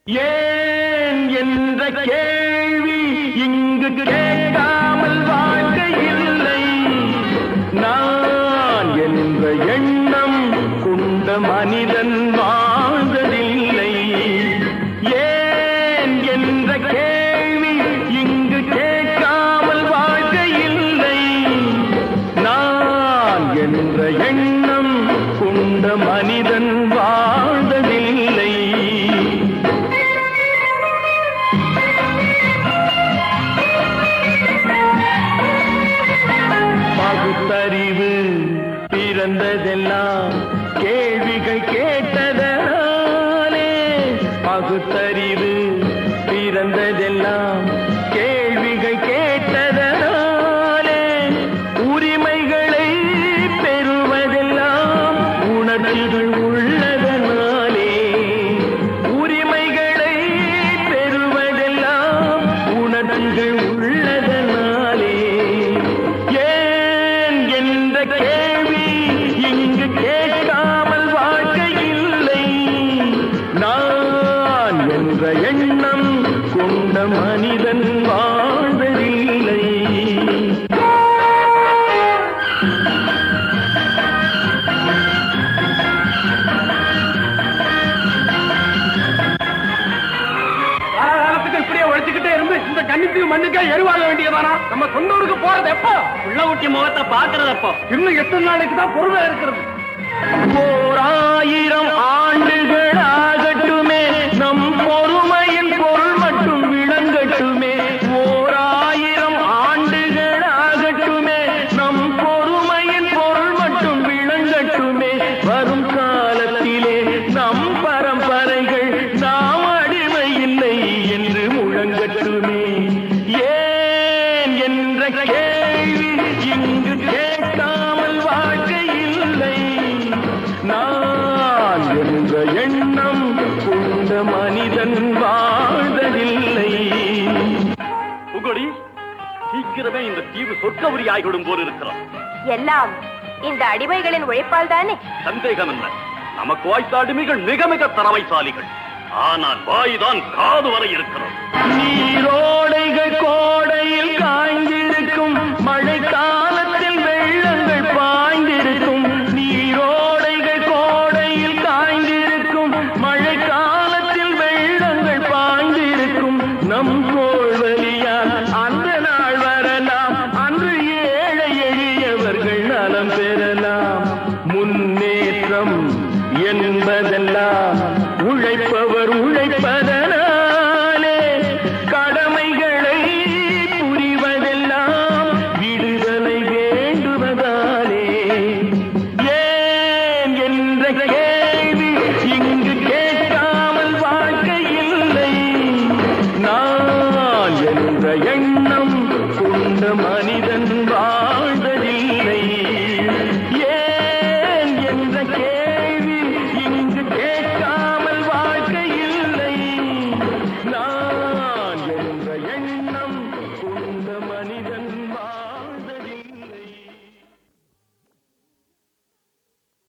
ஏன் என்ற கேள்வி இங்கு கேட்காமல் வாழ்க்கை இல்லை நான் என்ற எண்ணம் கொண்ட மனிதன் வாழ்ந்ததில்லை ஏன் என்ற கேள்வி இங்கு கேட்காமல் வாழ்க்கை இல்லை நான் என்ற எண்ணம் கொண்ட மனிதன் வாழ்ந்ததில்லை பகுத்தறிவு பிறந்ததெல்லாம் கேள்விகள் கேட்டதனாலே பகுத்தறிவு பிறந்ததெல்லாம் கேள்விகள் கேட்டதனாலே உரிமைகளை பெறுவதெல்லாம் உணர்ச்சிகள் உள்ளதனாலே உரிமைகளை பெறுவதெல்லாம் உணர்ச்சிகள் உள்ளதனாலே ஏன் என்ற கேள்வி இங்கு கேட்காமல் வாழ்க்கை இல்லை நான் என்ற எண்ணம் கொண்ட மனிதன் வாழ்வதில்லை காலத்துக்கு இப்படியே உழைச்சுக்கிட்டே இருந்து இந்த கண்ணிக்கு மண்ணுக்கே எருவாக வேண்டியதானா நம்ம சொந்த ஊருக்கு போறது எப்போ உள்ள ஊட்டி முகத்தை பாக்குறது அப்போ இன்னும் எத்தனை நாளைக்கு தான் பொறுமை இருக்கிறது ஓர் ஆயிரம் ஆண்டுகள் ஆகட்டுமே நம் பொறுமையின் பொருள் மட்டும் விளங்கட்டுமே ஓர் ஆயிரம் ஆண்டுகள் ஆகட்டுமே நம் பொறுமையின் பொருள் மட்டும் விளங்கட்டுமே வரும் காலத்திலே நம் பரம்பரைகள் நாம் அடிமை இல்லை என்று முழங்கட்டுமே ஏன் என்ற கேள்வி இங்கு கேட்காமல் வாழ்க்கை இல்லை நான் என்ற எண்ணம் கொண்ட மனிதன் வாழ்வதில்லை புகழி சீக்கிரமே இந்த தீவு சொர்க்கபுரி ஆகிவிடும் போல் இருக்கிறோம் எல்லாம் இந்த அடிமைகளின் உழைப்பால் தானே சந்தேகம் என்ன நமக்கு வாய்த்த அடிமைகள் மிக மிக திறமைசாலிகள் ஆனால் வாய்தான் காது வரை இருக்கிறோம் நீரோடைகள் கோடையில் காய்ந்திருக்கும் மழை காலத்தில் வெள்ளங்கள் பாய்ந்திருக்கும் நீரோடைகள் கோடையில் காய்ந்திருக்கும் மழை காலத்தில் வெள்ளங்கள் பாய்ந்திருக்கும் நம் கோள்வழியால் அந்த நாள் வரலாம் அன்று ஏழை எளியவர்கள் நலம் பெறலாம் முன்னேற்றம் என்பதெல்லாம் உழைப்பவர் உழைப்பதனாலே கடமைகளை புரிவதெல்லாம் விடுதலை வேண்டுவதாலே ஏன் என்ற கேள்வி இங்கு கேட்காமல் வாழ்க்கை இல்லை நான் என்ற எண்ணம் கொண்ட மனிதன்